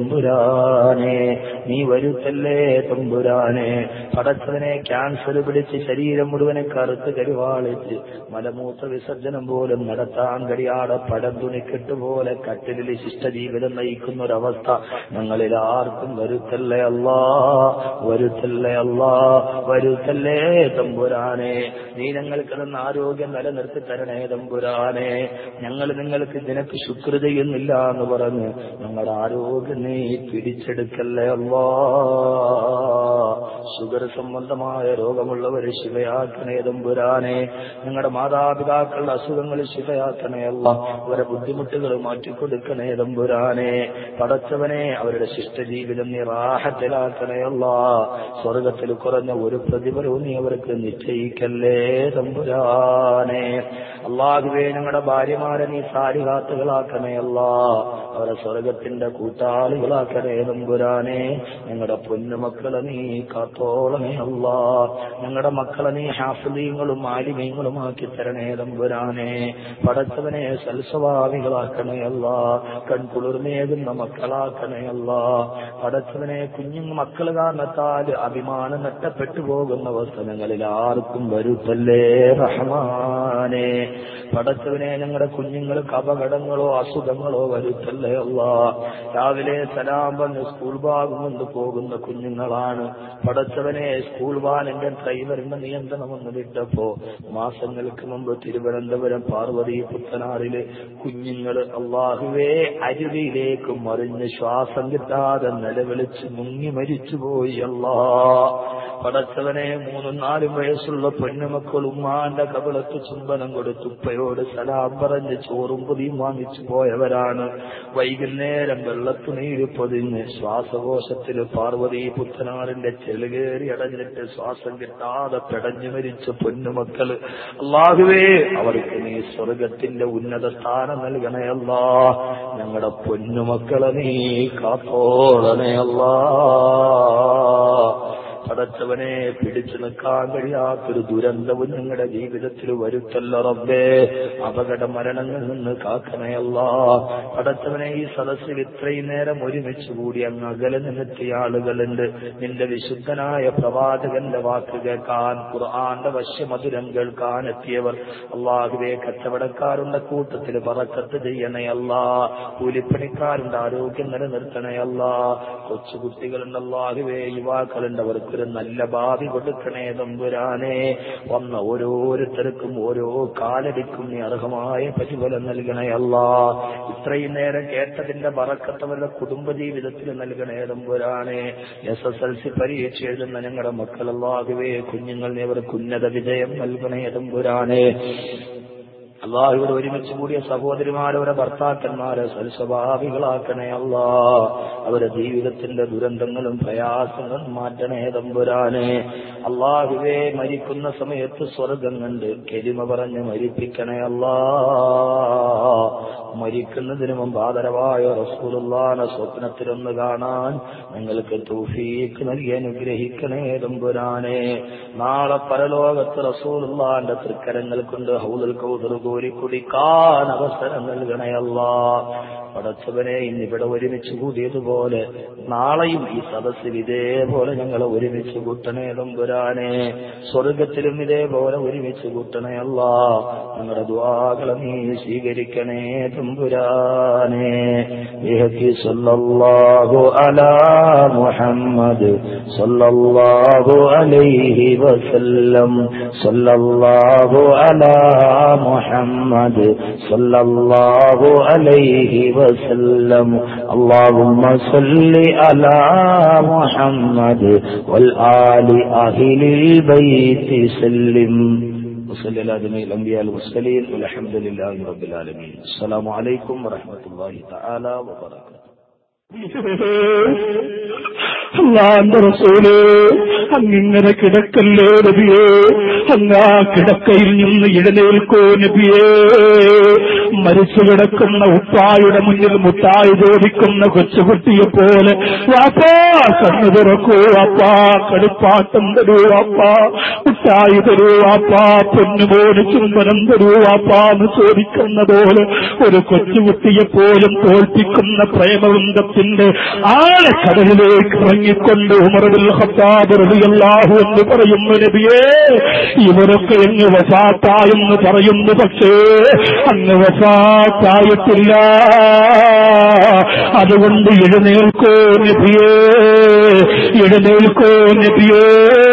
തമ്പുരാനെ നീ വരുത്തല്ലേ തമ്പുരാനെ പടച്ചവനെ ക്യാൻസർ പിടിച്ച് ശരീരം മുഴുവനെ കറുത്ത് കരുവാളിച്ച് മലമൂത്ര വിസർജനം പോലും നടത്താൻ കഴിയാതെ പടം തുണിക്കെട്ട് പോലെ കട്ടിലിൽ ശിഷ്ടജീവിതം നയിക്കുന്ന ഒരവസ്ഥ ഞങ്ങളിൽ ആർക്കും വരുത്തല്ലേ അല്ലാ വരുത്തല്ലേ അല്ലാ വരുത്തല്ലേ തമ്പുരാനെ നീ ഞങ്ങൾക്ക് തന്ന ആരോഗ്യം നിലനിർത്തി തരണേ തമ്പുരാനെ ഞങ്ങൾ നിങ്ങൾക്ക് നിനക്ക് ശുക്ർ ചെയ്യുന്നില്ല എന്ന് പറഞ്ഞ് ഞങ്ങളുടെ ആരോഗ്യം നീ പിടിച്ചെടുക്കല്ലേ അല്ലാ ഷുഗർ സംബന്ധമായ രോഗമുള്ളവർ ശിവയാക്കണേ തമ്പുരാനെ ഞങ്ങളുടെ മാതാപിതാക്കളുടെ അസുഖങ്ങൾ ശിവയാക്കണേ അല്ല അവരുടെ ബുദ്ധിമുട്ടുകൾ മാറ്റിക്കൊടുക്കണേ തമ്പുരാനെ പടച്ചവനെ അവരുടെ ശിഷ്ടജീവിതം നീ റാഹത്തിലാക്കണേ അല്ല സ്വർഗത്തിൽ കുറഞ്ഞ ഒരു പ്രതിഫലവും നീ അവർക്ക് നിശ്ചയിക്കല്ലേ തമ്പുരാനെ അള്ളാഹുവേ ഞങ്ങളുടെ ഭാര്യമാരെ നീ സാരികാത്തുകളാക്കണേ അല്ലാ അവരെ സ്വർഗത്തിന്റെ കൂട്ടാളികളാക്കണേ തമ്പുരാനെ ഞങ്ങളുടെ പൊന്നുമക്കളെ നീ കാത്തോളണേ അല്ലാ ഞങ്ങളുടെ മക്കളെ നീ ഹാഫിദീങ്ങളും ആലിമീങ്ങളും ആക്കി തരണേ തമ്പുരാനെ പടച്ചവനെ സൽസ്വഭാവികളാക്കണേ അല്ലാ കൺകുളിർമേകുന്ന മക്കളാക്കണേ അല്ലാ പടച്ചവനെ കുഞ്ഞു മക്കൾ കാരണത്താൽ അഭിമാനം നഷ്ടപ്പെട്ടു പോകുന്ന അവസരങ്ങളിൽ ആർക്കും വരുത്തല്ലേ റഹ്മാനെ പടച്ചവനെ ഞങ്ങളുടെ കുഞ്ഞുങ്ങൾക്ക് അപകടങ്ങളോ അസുഖങ്ങളോ വരുത്തല്ലേ അല്ല രാവിലെ സലാം പറഞ്ഞ് സ്കൂൾ ഭാഗം കൊണ്ട് പോകുന്ന കുഞ്ഞുങ്ങളാണ് പടച്ചവനെ സ്കൂൾ വാനിന്റെ ഡ്രൈവറിന്റെ നിയന്ത്രണം ഒന്ന് വിട്ടപ്പോ മാസങ്ങൾക്ക് മുമ്പ് തിരുവനന്തപുരം പാർവതി പുത്തനാറില് കുഞ്ഞുങ്ങൾ അള്ളാഹുവേ അരുവിയിലേക്ക് മറിഞ്ഞ് ശ്വാസം കിട്ടാതെ നിലവിളിച്ച് മുങ്ങി മരിച്ചുപോയി അല്ലാ പടച്ചവനെ മൂന്നും നാലും വയസ്സുള്ള പെണ്ണുമക്കൾ ഉമ്മാന്റെ കബളത്ത് ചുംബനം കൊടുത്തു ഉപ്പയോട് സലാം പറഞ്ഞ് ചോറും പൊതിയും വാങ്ങിച്ചു പോയവരാണ് വൈകുന്നേരം വെള്ളത്തുണീര് പൊതിഞ്ഞ് ശ്വാസകോശത്തിൽ പാർവതി പുത്തനാറിന്റെ ചെളുകേറി അടഞ്ഞിട്ട് ശ്വാസം കിട്ടാതെ പെടഞ്ഞു മരിച്ച പൊന്നുമക്കള് അള്ളാഹുവേ അവർക്ക് നീ സ്വർഗത്തിന്റെ ഉന്നത സ്ഥാനം നൽകണയല്ലാ ഞങ്ങളുടെ പൊന്നുമക്കളെ നീ കാത്തോളണേ അല്ലാ പടച്ചവനെ പിടിച്ചു നിൽക്കാൻ കഴിയാത്തൊരു ദുരന്തവും ഞങ്ങളുടെ ജീവിതത്തിൽ വരുത്തല്ല റബ്ബേ അപകട മരണങ്ങളിൽ നിന്ന് കാക്കണയല്ല പടച്ചവനെ ഈ സദസ്സിൽ ഇത്രയും നേരം ഒരുമിച്ച് കൂടി അങ്ങ് അകലെ നിന്നെത്തിയ ആളുകളുണ്ട് നിന്റെ വിശുദ്ധനായ പ്രവാചകന്റെ വാക്ക് കേൾക്കാൻ ഖുർആന്റെ വശ്യമധുരം കേൾക്കാൻ എത്തിയവർ അള്ളാഹുവെ കച്ചവടക്കാരുടെ കൂട്ടത്തിൽ പറക്കത്ത് ചെയ്യണയല്ല കൂലിപ്പണിക്കാരുണ്ട് ആരോഗ്യം നിലനിർത്തണയല്ല കൊച്ചുകുട്ടികളുണ്ട് അള്ളാഹുവേ യുവാക്കളുണ്ട് അവർക്ക് ഒരു നല്ല ഭാവി കൊടുക്കണേ തമ്പുരാനെ വന്ന ഓരോരുത്തർക്കും ഓരോ കാലടിക്കും നീ അർഹമായ പ്രതിഫലം നൽകണേ അല്ല ഇത്രയും നേരം കേട്ടതിന്റെ പറക്കത്തവരുടെ കുടുംബജീവിതത്തിൽ നൽകണേ തമ്പുരാനെ എസ് എസ് എൽ സി പരീക്ഷ എഴുതുന്ന ഞങ്ങളുടെ മക്കളല്ലാകുവേ കുഞ്ഞുങ്ങൾ അവർക്ക് ഉന്നത വിജയം നൽകണേ തമ്പുരാനെ അള്ളാഹുവിടെ ഒരുമിച്ച് കൂടിയ സഹോദരിമാരവരെ ഭർത്താക്കന്മാരെ സൽസ്വഭാവികളാക്കണേ അല്ലാ അവരുടെ ജീവിതത്തിന്റെ ദുരന്തങ്ങളും പ്രയാസങ്ങളും മാറ്റണേ തമ്പുരാനെ അള്ളാഹുവേ മരിക്കുന്ന സമയത്ത് സ്വർഗം കണ്ട് കെരിമ പറഞ്ഞ് മരിപ്പിക്കണേ അല്ലാ മരിക്കുന്നതിന് മുമ്പ് ആദരവായ റസൂലുള്ളാനെ സ്വപ്നത്തിലൊന്ന് കാണാൻ നിങ്ങൾക്ക് തൗഫീക്ക് നൽകി അനുഗ്രഹിക്കണേ തമ്പുരാനെ നാളെ പരലോകത്ത് റസൂലുള്ളാന്റെ തൃക്കരങ്ങൾ കൊണ്ട് ഹൗദൽ കൗദർ കോരി കുടിക്കാൻ അവസരം നൽകണയല്ല പടച്ചവനെ ഇന്നിവിടെ ഒരുമിച്ച് കൂടിയതുപോലെ നാളെയും ഈ സദസ്സിൽ ഇതേപോലെ ഞങ്ങളെ ഒരുമിച്ച് കൂട്ടണേ തമ്പുരാനെ സ്വർഗത്തിലും ഇതേപോലെ ഒരുമിച്ച് കൂട്ടണേ അല്ല ഞങ്ങളുടെ ദ്വാകളെ നീ സ്വീകരിക്കണേ തമ്പുരാനെ ബിഹക്കി സല്ലല്ലാഹു അലാ മുഹമ്മദ് സല്ലല്ലാഹു അലൈഹി വസല്ലം സല്ലല്ലാഹു അലാ മുഹമ്മദ് സല്ലല്ലാഹു അലൈഹി വസല്ലം اللهم صل على محمد والآل أهل البيت سلم وصلى على جميع الأنبياء والمرسلين والحمد لله رب العالمين السلام عليكم ورحمة الله تعالى وبركاته അള്ളാന്റെ റസൂല് അങ്ങിങ്ങനെ കിടക്കല്ലേ നബിയേ അങ്ങ് ആ കിടക്കയിൽ നിന്ന് എഴുന്നേൽക്കോ നബിയേ മരിച്ചു കിടക്കുന്ന ഉപ്പായുടെ മുന്നിൽ മുട്ടായി ചോദിക്കുന്ന കൊച്ചുകുട്ടിയെ പോലെ വാപ്പാ കണ്ണു തുറക്കൂ വാപ്പാ കളിപ്പാട്ടം തരൂ വാപ്പാ മുട്ടായി തരൂ വാപ്പാ പൊന്നുപോലെ ചുംബനം തരൂ വാപ്പാ എന്ന് ചോദിക്കുന്ന പോലെ ഒരു കൊച്ചുകുട്ടിയെ പോലും തോൽപ്പിക്കുന്ന പ്രേമവൃന്ദത്തിന്റെ ആഴക്കടലിലേക്ക് ഇറങ്ങിക്കൊണ്ട് ഉമർബിൽ ഖത്താബ് റളിയല്ലാഹു എന്ന് പറയുന്നു നബിയേ ഇവരൊക്കെ അങ്ങ് വസാത്തായെന്ന് പറയുന്നു പക്ഷേ അങ്ങ് വസാത്തായിട്ടില്ല അതുകൊണ്ട് എഴുന്നേൽക്കോ നബിയേ എഴുന്നേൽക്കോ നബിയേ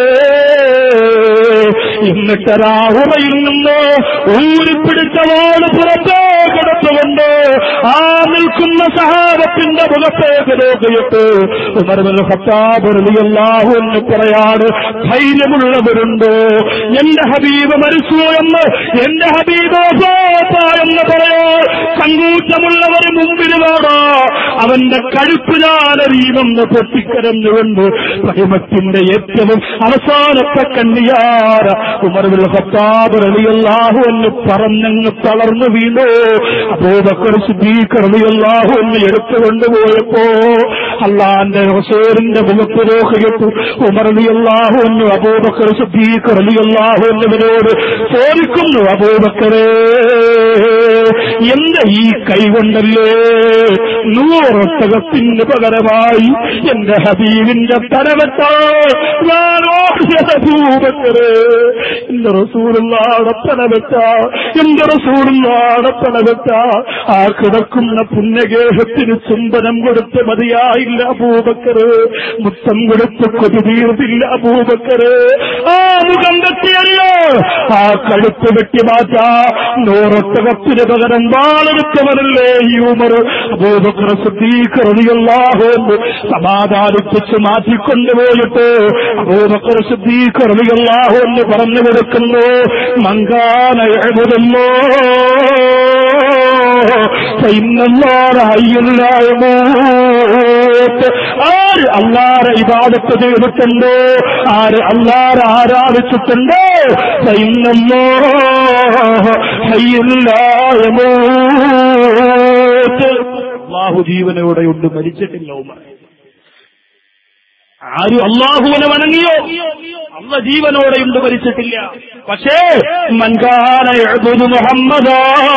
എന്നിട്ടരാ ഉറയിൽ നിന്ന് ഊരിപ്പിടിച്ചവാട് പുറത്തേ കിടത്തുകൊണ്ട് ആ നിൽക്കുന്ന സഹാബത്തിന്റെ മുഖത്തേക്ക് നോക്കിയിട്ട് ഉമർബിൽ ഖത്താബ് റളിയല്ലാഹു എന്ന് പറയാണ് ധൈര്യമുള്ളവരുണ്ടോ എന്റെ ഹബീബ് മരിച്ചു എന്ന് എന്റെ ഹബീബ് വഫാത്ത എന്ന് പറയാൻ സങ്കൂറ്റമുള്ളവർ മുമ്പിൽ കാണാ അവന്റെ കഴുപ്പ് ഞാനറിയുമെന്ന് പൊട്ടിക്കരഞ്ഞുകൊണ്ട് പ്രേമത്തിന്റെ ഏറ്റവും അവസാനത്തെ കണ്ണിയാര ഉമർവിൽ ഹത്താബ് റളിയല്ലാഹു എന്ന് പറഞ്ഞങ്ങ് തളർന്നു വീണു അബൂബക്കർ സിദ്ദീഖ് റളിയല്ലാഹു എന്ന് എടുത്തുകൊണ്ടുപോയപ്പോ അള്ളാന്റെ റസൂലിന്റെ മുഖത്ത് നോക്കിയിട്ടു ഉമർ റളിയല്ലാഹു എന്ന് അബൂബക്കർ സിദ്ദീഖ് റളിയല്ലാഹു എന്നിവരോട് ചോദിക്കുന്നു അബൂബക്കറേ എന്റെ ഈ കൈകൊണ്ടല്ലേ നൂറൊട്ടകത്തിന് പകരമായി എന്റെ ഹബീബിന്റെ തലവെട്ടോ ഞാനോടൂബക്കറ് എന്റെ റസൂറുള്ളാടെ തലവെട്ട എന്റെ റസൂറുള്ളാടെ തലവെട്ട ആ കിടക്കുന്ന പുണ്യഗേഹത്തിന് ചുംബനം കൊടുത്ത് മതിയായില്ല അബൂബക്കറ് മുത്തം കൊടുത്ത് കൊതി തീർത്തില്ല അബൂബക്കറ് ആ മുഖം തെറ്റിയല്ലോ ആ കഴുത്ത് വെട്ടി മാറ്റാ നൂറൊട്ടകത്തിന് പകരം വാളെടുത്തവരല്ലേ ഈ ഉമർ അബൂബക്കർ സിദ്ദീഖ് റളിയല്ലാഹു അൻഹു സമാധാനിപ്പിച്ച് മാറ്റിക്കൊണ്ടുപോയിട്ട് അബൂബക്കർ സിദ്ദീഖ് റളിയല്ലാഹു എന്ന് പറഞ്ഞു കൊടുക്കുന്നു മങ്കാന എഴുതുന്നോ ആര് അള്ളാരെ ഇബാദത്ത് ചെയ്തിട്ടുണ്ടോ ആര് അള്ളാരെ ആരാധിച്ചിട്ടുണ്ടോ സൈന്നല്ലോ അള്ളാഹു ജീവനോടെയുണ്ട് മരിച്ചിട്ടില്ല ഉമർ ആരും അള്ളാഹുവിനെ വണങ്ങിയോ അള്ള ജീവനോടെയുണ്ട് മരിച്ചിട്ടില്ല പക്ഷേ മൻകാന എഴുതുന്നു മുഹമ്മദ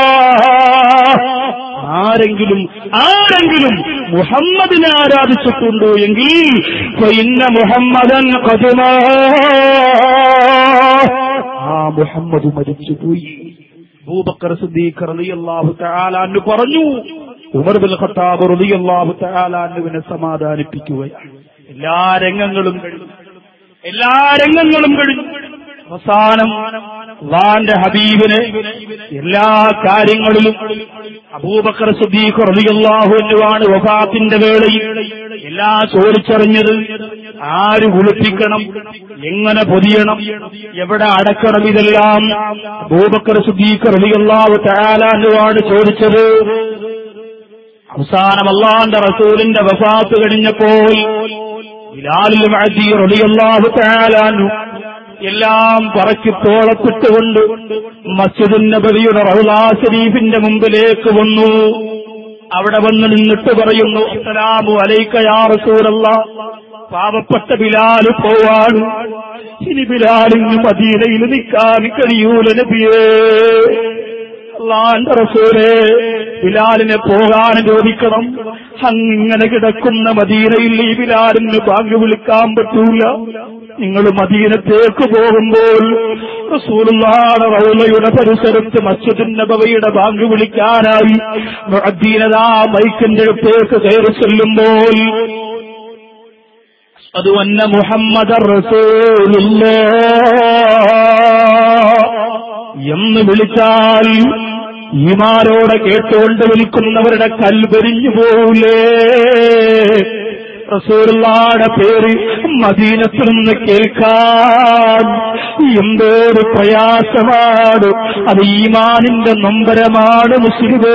ആരെങ്കിലും ആരെങ്കിലും മുഹമ്മദിനെ ആരാധിച്ചിട്ടുണ്ടോ എങ്കിൽ ഇന്ന മുഹമ്മദൻ കതുമ ആ മുഹമ്മദ് മരിച്ചുപോയി അബൂബക്കർ സിദ്ദീഖ് റളിയല്ലാഹു തആല അന്ന് പറഞ്ഞു ഉമർ ബിൻ ഖത്താബ് റളിയല്ലാഹു തആല അന്നുവിനെ സമാധാനിപ്പിക്കുകയാണ് എല്ലാ രംഗങ്ങളും കഴിഞ്ഞു എല്ലാ രംഗങ്ങളും കഴിഞ്ഞു അവസാനം അള്ളാന്റെ ഹബീബിന് എല്ലാ കാര്യങ്ങളിലും അബൂബക്കർ സുദ്ദീഖ് റളിയല്ലാഹു അൻഹുവാണ് വഫാത്തിന്റെ വേളയിൽ എല്ലാ ചോദിച്ചറിഞ്ഞത് ആര് കുളിപ്പിക്കണം എങ്ങനെ പൊതിയണം എവിടെ അടക്കണം ഇതെല്ലാം അബൂബക്കർ സുദ്ദീഖ് റളിയല്ലാഹു തആല അൻഹുവാണ് ചോദിച്ചത് അവസാനം അള്ളാന്റെ റസൂലിന്റെ വഫാത്ത് കഴിഞ്ഞപ്പോൾ ബിലാലിൽ മഅദി റളിയല്ലാഹു തആല അൻഹു എല്ലാം പറക്കി തോളത്തിട്ടുകൊണ്ട് മസ്ജിദ് നബവിയുടെ റൗലാ ഷരീഫിന്റെ മുമ്പിലേക്ക് വന്നു അവിടെ വന്ന് നിന്നിട്ട് പറയുന്നു അസ്സലാമു അലൈക യാ റസൂലല്ല പാവപ്പെട്ട ബിലാല് പോവാണ് ഇനി ബിലാലിന് മദീനയിൽ നിൽക്കാൻ കഴിയൂല നബിയേ അള്ളാന്റെ റസൂലേ ബിലാലിനെ പോകാൻ ചോദിക്കണം അങ്ങിങ്ങനെ കിടക്കുന്ന മദീനയിൽ ഈ ബിലാലിന് ബാങ്ക് വിളിക്കാൻ പറ്റൂല നിങ്ങൾ മദീനത്തേക്ക് പോകുമ്പോൾ റസൂലുള്ളാടെ റൗലയുടെ പരിസരത്ത് മസ്ജിദുൻ നബവിയുടെ ബാങ്ക് വിളിക്കാനായി മുഅദ്ദീനതാ മൈക്കിന്റെ അടുത്തേക്ക് കയറി ചെല്ലുമ്പോൾ അത് വന്ന മുഹമ്മദ് റസൂലുള്ള എന്ന് വിളിച്ചാൽ ഈമാരോടെ കേട്ടുകൊണ്ട് വിളിക്കുന്നവരുടെ കൽവരിഞ്ഞു പോകൂലേ റസൂലുള്ളാടെ പേര് മദീനത്തിൽ നിന്ന് കേൾക്കാൻ എന്തോരു പ്രയാസമാണ് അത് ഈമാനിന്റെ നൊമ്പരമാണ് മുസ്ലിമേ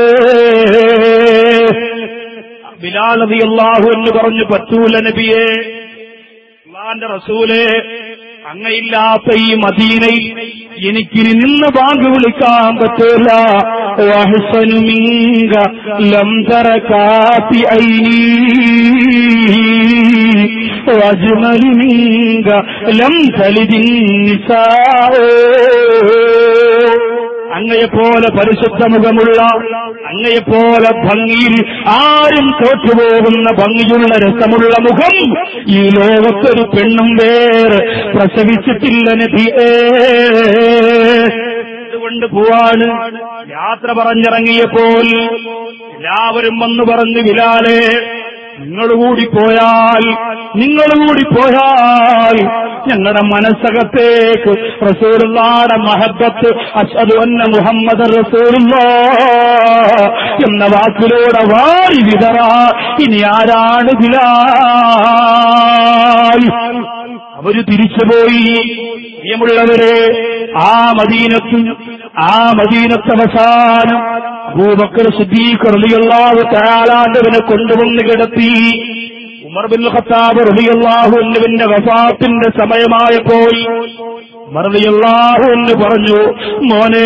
ബിലാൽ നബി അള്ളാഹു എന്ന് പറഞ്ഞു പറ്റൂല നബിയെ അള്ളാന്റെ റസൂലെ അങ്ങയില്ലാത്ത ഈ മദീനയിൽ എനിക്കിനി നിന്ന് ബാങ്ക് വിളിക്കാൻ പറ്റൂല വഹ്സനു മിങ്ക ലം തറകാത്തി ഐനി വജ്മലു മിങ്ക ലം തലിദിൻ നിസാഉ അങ്ങയെപ്പോലെ പരിശുദ്ധ മുഖമുള്ള അങ്ങയെപ്പോലെ ഭംഗിയിൽ ആരും തോറ്റുപോകുന്ന ഭംഗിയുള്ള രസമുള്ള മുഖം ഈ ലോകത്തൊരു പെണ്ണും വേറെ പ്രസവിച്ചിട്ടില്ല നബിയേ അതുകൊണ്ട് പോവാണ് യാത്ര പറഞ്ഞിറങ്ങിയപ്പോൾ എല്ലാവരും വന്നു പറഞ്ഞു വിലാലെ നിങ്ങൾ കൂടി പോയാൽ നിങ്ങൾ കൂടി പോയാൽ ഞങ്ങളുടെ മനസ്സകത്തേക്ക് റസൂലുള്ളാടെ മഹബത്ത് അഷദു അന്ന മുഹമ്മദ് റസൂലുള്ള എന്ന വാക്കിലൂടെ വാരി വിതറ ഇനി ആരാണ് ബിലാൽ അവര് തിരിച്ചുപോയി പ്രിയമുള്ളവരെ ആ മദീനത്ത് ആ മദീനത്ത് അവസാനം അബൂബക്കർ സിദ്ദീഖ് റളിയല്ലാഹു തആലാന്റെ കൊണ്ടുവന്ന് കിടത്തി ഉമർ ബിൻ ഖത്താബ് റളിയല്ലാഹു അൻഹുവിന്റെ വഫാത്തിന്റെ സമയമായപ്പോൾ ഉമർ റളിയല്ലാഹു അൻഹു പറഞ്ഞു മോനെ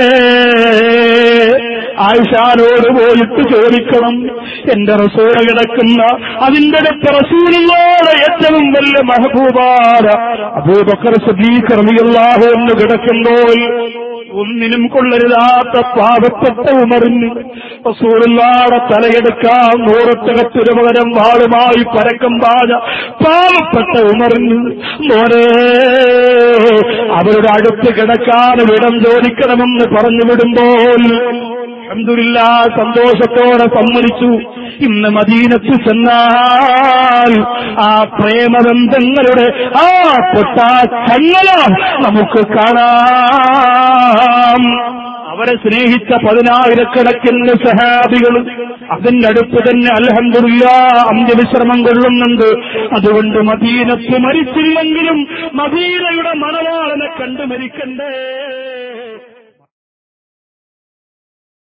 ആയിഷാനോട് പോയിട്ട് ചോദിക്കണം എന്റെ റസൂല കിടക്കുന്ന അതിന്റെ അടുത്ത് റസൂലിനോട് ഏറ്റവും വലിയ മഹബൂബാര അബൂബക്കർ സദീഖ് റളിയല്ലാഹു എന്ന് കിടക്കുമ്പോൾ ഒന്നിനും കൊള്ളരുതാത്ത പാവപ്പെട്ട ഉമറിന് റസൂലുള്ളാടെ തലയെടുക്കാൻ നൂറത്തകത്തിനു പകരം വാളുമായി പരക്കം പാത പാവപ്പെട്ട ഉമറിന് മോനെ അവരുടെ അടുത്ത് കിടക്കാൻ വിടം ചോദിക്കണമെന്ന് പറഞ്ഞു വിടുമ്പോൾ അൽഹംദുലില്ലാ സന്തോഷത്തോടെ സമ്മതിച്ചു ഇന്ന് മദീനത്ത് ചെന്നാൽ ആ പ്രേമബന്ധങ്ങളുടെ ആ പൊട്ടാച്ചങ്ങല നമുക്ക് കാണാം അവരെ സ്നേഹിച്ച പതിനായിരക്കണക്കിന് സഹാബികളും അതിന്റെ അടുത്ത് തന്നെ അൽഹംദുലില്ല അന്ത്യവിശ്രമം കൊള്ളുന്നുണ്ട് അതുകൊണ്ട് മദീനത്ത് മരിച്ചില്ലെങ്കിലും മദീനയുടെ മണവാളനെ കണ്ടു മരിക്കണ്ടേ